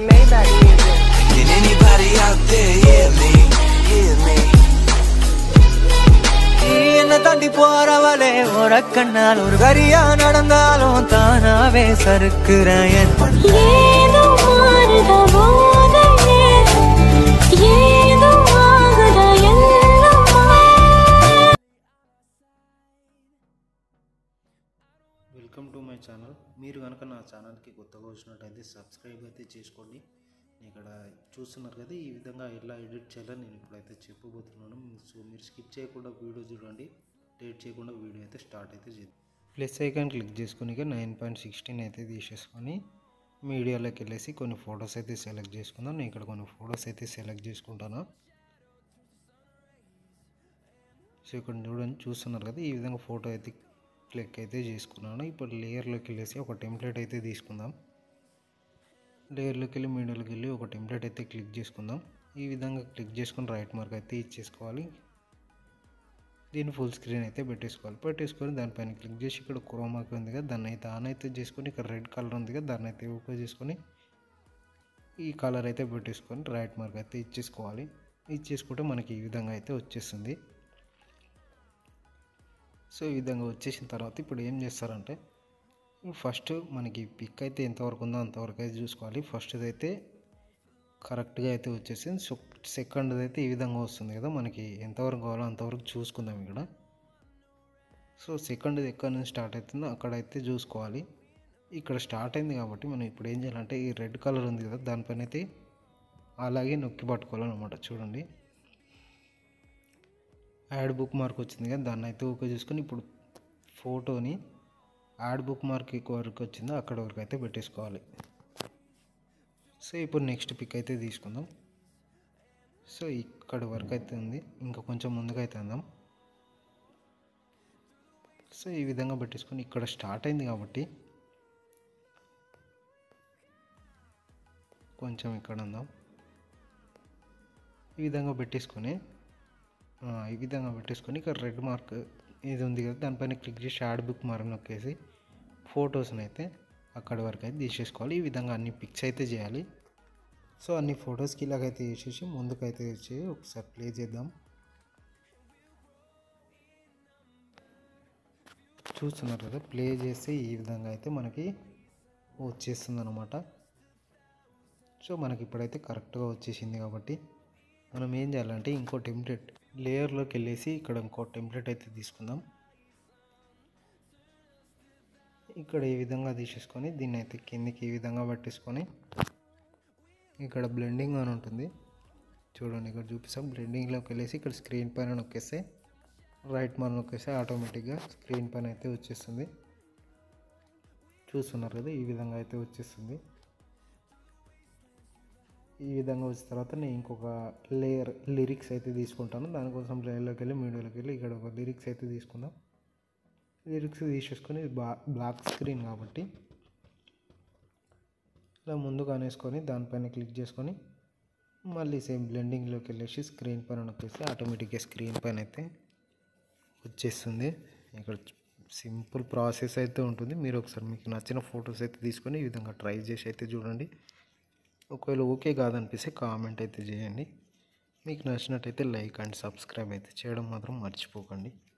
Maybach music. Can anybody out there hear me? Hear me? என்ன தாண்டி போறவளே உனக்கண்ணால் ஒரு கரியா நடந்தாலும் தானாவே சறுக்குறேன் என் ஏதோ மாறுத போதையே ஏதோ ஆகுத எல்லாம் వెల్కమ్ టు మై ఛానల్ మీరు కనుక నా ఛానల్కి కొత్తగా వచ్చినట్టయితే సబ్స్క్రైబ్ అయితే చేసుకోండి ఇక్కడ చూస్తున్నారు కదా ఈ విధంగా ఎలా ఎడిట్ చేయాలో నేను ఇప్పుడైతే చెప్పబోతున్నాను సో మీరు స్కిప్ చేయకుండా వీడియో చూడండి డేట్ చేయకుండా వీడియో అయితే స్టార్ట్ అయితే చేద్దాం ప్లస్ ఐకాన్ క్లిక్ చేసుకుని నైన్ పాయింట్ సిక్స్టీన్ అయితే తీసేసుకొని మీడియాలోకి వెళ్ళేసి కొన్ని ఫొటోస్ అయితే సెలెక్ట్ చేసుకుందాం నేను ఇక్కడ కొన్ని ఫొటోస్ అయితే సెలెక్ట్ చేసుకుంటాను సో ఇక్కడ చూడండి చూస్తున్నారు కదా ఈ విధంగా ఫోటో అయితే క్లిక్ అయితే చేసుకున్నాను ఇప్పుడు లేయర్లోకి వెళ్ళేసి ఒక టెంప్లెట్ అయితే తీసుకుందాం లేయర్లోకి వెళ్ళి మీడియాలోకి వెళ్ళి ఒక టెంప్లెట్ అయితే క్లిక్ చేసుకుందాం ఈ విధంగా క్లిక్ చేసుకుని రైట్ మార్క్ అయితే ఇచ్చేసుకోవాలి దీన్ని ఫుల్ స్క్రీన్ అయితే పెట్టేసుకోవాలి పెట్టేసుకొని దానిపైన క్లిక్ చేసి ఇక్కడ క్రోమాకి ఉంది కదా దాన్ని అయితే ఆన్ అయితే చేసుకొని ఇక్కడ రెడ్ కలర్ ఉంది కదా దాన్ని అయితే ఓపెన్ చేసుకొని ఈ కలర్ అయితే పెట్టేసుకొని రైట్ మార్క్ అయితే ఇచ్చేసుకోవాలి ఇచ్చేసుకుంటే మనకి ఈ విధంగా అయితే వచ్చేస్తుంది సో ఈ విధంగా వచ్చేసిన తర్వాత ఇప్పుడు ఏం చేస్తారంటే ఫస్ట్ మనకి పిక్ అయితే ఎంతవరకు ఉందో అంతవరకు అయితే చూసుకోవాలి ఫస్ట్ అయితే కరెక్ట్గా అయితే వచ్చేసింది సో సెకండ్ అయితే ఈ విధంగా వస్తుంది కదా మనకి ఎంతవరకు కావాలో అంతవరకు చూసుకుందాం ఇక్కడ సో సెకండ్ ఎక్కడి నుంచి స్టార్ట్ అవుతుందో అక్కడైతే చూసుకోవాలి ఇక్కడ స్టార్ట్ అయింది కాబట్టి మనం ఇప్పుడు ఏం చేయాలంటే ఈ రెడ్ కలర్ ఉంది కదా దానిపైన అయితే అలాగే నొక్కి పట్టుకోవాలన్నమాట చూడండి యాడ్ బుక్ మార్క్ వచ్చింది కదా దాన్ని అయితే ఓకే చేసుకొని ఇప్పుడు ఫోటోని యాడ్ బుక్ మార్క్ వరకు వచ్చిందో అక్కడ వరకు అయితే పెట్టేసుకోవాలి సో ఇప్పుడు నెక్స్ట్ పిక్ అయితే తీసుకుందాం సో ఇక్కడ వరకు అయితే ఉంది ఇంకా కొంచెం ముందుకు అయితే అందాం సో ఈ విధంగా పెట్టేసుకొని ఇక్కడ స్టార్ట్ అయింది కాబట్టి కొంచెం ఇక్కడ ఉందాం ఈ విధంగా పెట్టేసుకొని ఆ, ఈ విధంగా పెట్టేసుకొని ఇక్కడ రెడ్ మార్క్ ఇది ఉంది కదా దానిపైన క్లిక్ చేసి యాడ్ బుక్ మార్క్ నొక్కేసి ఫొటోస్ని అయితే అక్కడి వరకు అయితే తీసేసుకోవాలి ఈ విధంగా అన్ని పిక్స్ అయితే చేయాలి సో అన్ని ఫొటోస్కి ఇలాగైతే వేసేసి ముందుకైతే వచ్చి ఒకసారి ప్లే చేద్దాం చూస్తున్నారు కదా ప్లే చేస్తే ఈ విధంగా అయితే మనకి వచ్చేస్తుంది అనమాట సో మనకి ఇప్పుడైతే కరెక్ట్గా వచ్చేసింది కాబట్టి మనం ఏం చేయాలంటే ఇంకో టెంప్లెట్ లేయర్లోకి వెళ్ళేసి ఇక్కడ ఇంకో టెంప్లెట్ అయితే తీసుకుందాం ఇక్కడ ఈ విధంగా తీసేసుకొని దీన్ని అయితే కిందికి ఈ విధంగా పట్టేసుకొని ఇక్కడ బ్లెండింగ్ అని ఉంటుంది చూడండి ఇక్కడ చూపిస్తాం బ్లెండింగ్లోకి వెళ్ళేసి ఇక్కడ స్క్రీన్ పైన నొక్కేస్తే రైట్ మన నొక్కేస్తే ఆటోమేటిక్గా స్క్రీన్ పైన అయితే వచ్చేస్తుంది చూస్తున్నారు కదా ఈ విధంగా అయితే వచ్చేస్తుంది ఈ విధంగా వచ్చిన తర్వాత నేను ఇంకొక లేయర్ లిరిక్స్ అయితే తీసుకుంటాను దానికోసం లేయర్లోకి వెళ్ళి మీడియోలోకి వెళ్ళి ఇక్కడ ఒక లిరిక్స్ అయితే తీసుకుందాం లిరిక్స్ తీసేసుకొని ఇది బా బ్లాక్ స్క్రీన్ కాబట్టి ఇలా ముందుకు అనేసుకొని దానిపైన క్లిక్ చేసుకొని మళ్ళీ సేమ్ బ్లెండింగ్లోకి వెళ్ళేసి స్క్రీన్ పైన నొక్కేస్తే ఆటోమేటిక్గా స్క్రీన్ పైన అయితే వచ్చేస్తుంది ఇక్కడ సింపుల్ ప్రాసెస్ అయితే ఉంటుంది మీరు ఒకసారి మీకు నచ్చిన ఫొటోస్ అయితే తీసుకొని ఈ విధంగా ట్రై చేసి అయితే చూడండి ఒకవేళ ఓకే కాదనిపిస్తే కామెంట్ అయితే చేయండి మీకు నచ్చినట్టయితే లైక్ అండ్ సబ్స్క్రైబ్ అయితే చేయడం మాత్రం మర్చిపోకండి